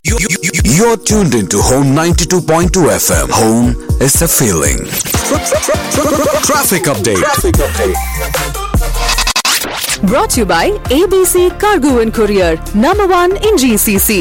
You're tuned into Home 92.2 FM. Home is a feeling. Traffic update. Brought to you by ABC Cargo and Courier, number one in GCC.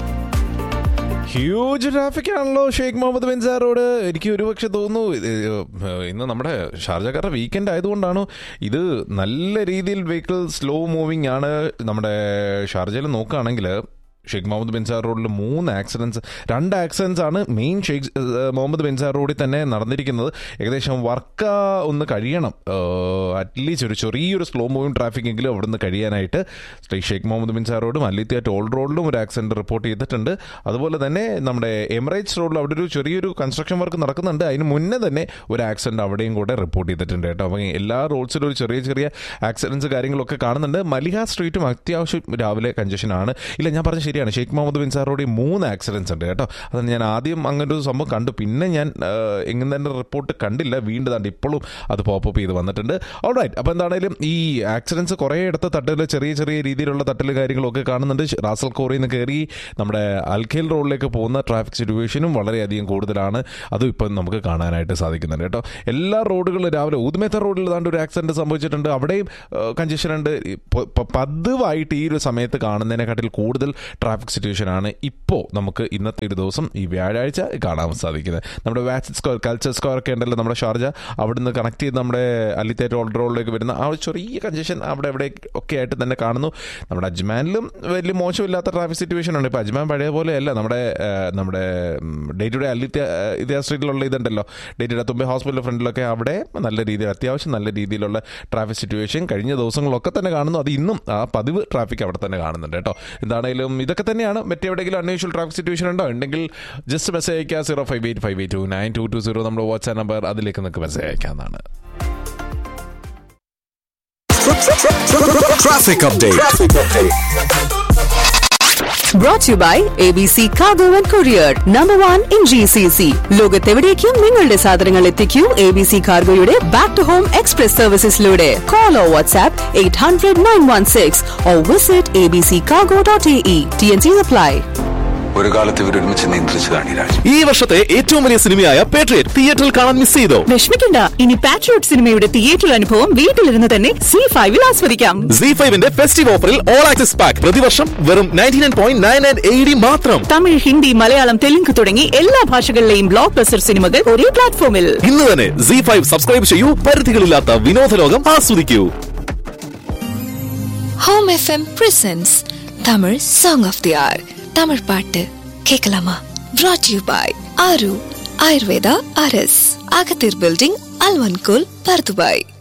Huge traffic ആണല്ലോ Sheikh Muhammad ബിൻസാർ road എനിക്ക് ഒരുപക്ഷെ തോന്നുന്നു ഇത് ഇന്ന് നമ്മുടെ ഷാർജക്കാരുടെ weekend ആയതുകൊണ്ടാണ് ഇത് നല്ല രീതിയിൽ വെഹിക്കിൾ സ്ലോ മൂവിങ് ആണ് നമ്മുടെ ഷാർജയിൽ നോക്കുകയാണെങ്കിൽ ഷെയ്ഖ് മുഹമ്മദ് ബിൻസാർ റോഡിൽ മൂന്ന് ആക്സിഡൻസ് രണ്ട് ആക്സിഡൻസ് ആണ് മെയിൻ ഷെയ്ഖ് മുഹമ്മദ് ബിൻസാർ റോഡിൽ തന്നെ നടന്നിരിക്കുന്നത് ഏകദേശം വർക്ക് ഒന്ന് കഴിയണം അറ്റ്ലീസ്റ്റ് ഒരു ചെറിയൊരു സ്ലോ മൂവിങ് ട്രാഫിക് എങ്കിലും അവിടെ നിന്ന് കഴിയാനായിട്ട് ശ്രീ ഷെയ്ഖ് മുഹമ്മദ് ബിൻസാർ റോഡും അല്ലിത്തിയ ടോൾ റോഡിലും ഒരു ആക്സിഡന്റ് റിപ്പോർട്ട് ചെയ്തിട്ടുണ്ട് അതുപോലെ തന്നെ നമ്മുടെ എമിറേറ്റ്സ് റോഡിൽ അവിടെ ഒരു ചെറിയൊരു കൺസ്ട്രക്ഷൻ വർക്ക് നടക്കുന്നുണ്ട് അതിന് മുന്നേ തന്നെ ഒരു ആക്സിഡന്റ് അവിടെയും കൂടെ റിപ്പോർട്ട് ചെയ്തിട്ടുണ്ട് കേട്ടോ അപ്പം എല്ലാ റോഡ്സിലും ഒരു ചെറിയ ചെറിയ ആക്സിഡൻസ് കാര്യങ്ങളൊക്കെ കാണുന്നുണ്ട് മലിഹ സ്ട്രീറ്റും അത്യാവശ്യം രാവിലെ കൺജഷൻ ആണ് ഇല്ല ഞാൻ പറഞ്ഞ ശരിയാണ് ഷെയ്ഖ് മുഹമ്മദ് ബിൻസാർ റോഡിൽ മൂന്ന് ആക്സിഡൻസ് ഉണ്ട് കേട്ടോ അത് ഞാൻ ആദ്യം അങ്ങനെ ഒരു സംഭവം കണ്ടു പിന്നെ ഞാൻ എങ്ങനെ തന്നെ റിപ്പോർട്ട് കണ്ടില്ല വീണ്ടും താണ്ട് ഇപ്പോഴും അത് പോപ്പപ്പ് ചെയ്ത് വന്നിട്ടുണ്ട് ഓൾറൈറ്റ് അപ്പോൾ എന്താണെങ്കിലും ഈ ആക്സിഡൻസ് കുറേ ഇടത്ത് തട്ടിൽ ചെറിയ ചെറിയ രീതിയിലുള്ള തട്ടിൽ കാര്യങ്ങളൊക്കെ കാണുന്നുണ്ട് റാസൽ കോറിയിൽ നിന്ന് കയറി നമ്മുടെ അൽഖേൽ റോഡിലേക്ക് പോകുന്ന ട്രാഫിക് സിറ്റുവേഷനും വളരെയധികം കൂടുതലാണ് അതും ഇപ്പം നമുക്ക് കാണാനായിട്ട് സാധിക്കുന്നുണ്ട് കേട്ടോ എല്ലാ റോഡുകളും രാവിലെ ഊതുമേത്ത റോഡിൽ ഏതാണ്ട് ഒരു ആക്സിഡന്റ് സംഭവിച്ചിട്ടുണ്ട് അവിടെയും കഞ്ചഷൻ ഉണ്ട് ഇപ്പൊ- ഇപ്പൊ പതിവായിട്ട് ഈ ഒരു സമയത്ത് കാണുന്നതിനെക്കാട്ടിൽ കൂടുതൽ ട്രാഫിക് സിറ്റുവേഷൻ ആണ് ഇപ്പോൾ നമുക്ക് ഇന്നത്തെ ഒരു ദിവസം ഈ വ്യാഴാഴ്ച കാണാൻ സാധിക്കുന്നത് നമ്മുടെ വാക്സിൻ സ്ക്വയർ കൾച്ചർ സ്ക്വയർ ഒക്കെ ഉണ്ടല്ലോ നമ്മുടെ ഷാർജ അവിടുന്ന് കണക്ട് ചെയ്ത് നമ്മുടെ അല്ലിത്തേറ്റ് ഓൾഡ് റോഡിലേക്ക് വരുന്ന ആ ഒരു ചെറിയ കഞ്ചഷൻ അവിടെ ഇവിടെ ഒക്കെ ആയിട്ട് തന്നെ കാണുന്നു നമ്മുടെ അജ്മാനിലും വലിയ മോശമില്ലാത്ത ട്രാഫിക് സിറ്റുവേഷൻ ഉണ്ട് ഇപ്പോൾ അജ്മാൻ പഴയ പോലെയല്ല നമ്മുടെ ആ, നമ്മുടെ ഡേ ടു ഡേ അല്ലിത്യ ഇതേ സ്ട്രീറ്റിലുള്ള ഇതുണ്ടല്ലോ day to day Thumbay hospital ഫ്രണ്ടിലൊക്കെ അവിടെ നല്ല രീതിയിൽ അത്യാവശ്യം നല്ല രീതിയിലുള്ള ട്രാഫിക് സിറ്റുവേഷൻ കഴിഞ്ഞ ദിവസങ്ങളൊക്കെ തന്നെ കാണുന്നു അത് ഇന്നും ആ പതിവ് ട്രാഫിക് അവിടെ തന്നെ കാണുന്നുണ്ട് കേട്ടോ എന്താണെങ്കിലും ഇതൊക്കെ തന്നെയാണ് മറ്റെവിടെയെങ്കിലും അൺയൂഷ്വൽ ട്രാഫിക് സിറ്റുവേഷൻ ഉണ്ടോ ഉണ്ടെങ്കിൽ ജസ്റ്റ് മെസ്സേജ് അയക്കുക zero five eight five eight two nine two two zero നമ്മുടെ വാട്സ്ആപ്പ് നമ്പർ അതിലേക്ക് നിങ്ങൾക്ക് മെസ്സേജ് അയക്കാവുന്നതാണ് Traffic update. Brought to you by ABC Cargo and Courier, number one in GCC. ലോകത്തെവിടേക്കും നിങ്ങളുടെ സാധനങ്ങൾ എത്തിക്കൂ എ ബി സി കാർഗോയുടെ ബാക്ക് ടു ഹോം എക്സ്പ്രസ് സർവീസസിലൂടെ call or WhatsApp eight hundred nine one six or visit A B C cargo dot A E T N C apply ഒരു കാലത്ത് ഇവരൊരുമിച്ച് നിയന്ത്രിച്ചതാണ് ഈ രാജ്യം ഈ വർഷത്തെ ഏറ്റവും വലിയ സിനിമയായ പേട്രിയറ്റ് തിയേറ്ററിൽ കാണാൻ മിസ് ചെയ്തോ വിഷമിക്കണ്ട ഇനി പാട്രിയോട്ട് സിനിമയുടെ തിയേറ്റർ അനുഭവം വീട്ടിലിരുന്ന് തന്നെ സി ഫൈവിൽ ആസ്വദിക്കാം സി ഫൈവിന്റെ ഫെസ്റ്റീവ് ഓഫറിൽ ഓൾ ആക്സസ് പാക്ക് പ്രതിവർഷം വെറും ninety nine point nine nine A D മാത്രം തമിഴ് ഹിന്ദി മലയാളം തെലുങ്ക് തുടങ്ങി എല്ലാ ഭാഷകളിലെയും ബ്ലോക്ക് ബസ്റ്റർ സിനിമകൾ ഒരേ പ്ലാറ്റ്ഫോമിൽ ഇന്ന് തന്നെ സി ഫൈവ് സബ്സ്ക്രൈബ് ചെയ്യൂ പരിധികളില്ലാത്ത വിനോദലോകം ആസ്വദിക്കൂ home FM presents Tamil song of the hour Tamil பாட்டு கேட்கலாமா brought யூ பாய் ஆரு ஆயுர்வேதா அரஸ் அகத்தீர் பில்டிங் அல்வன்கோல் பர்துபாய்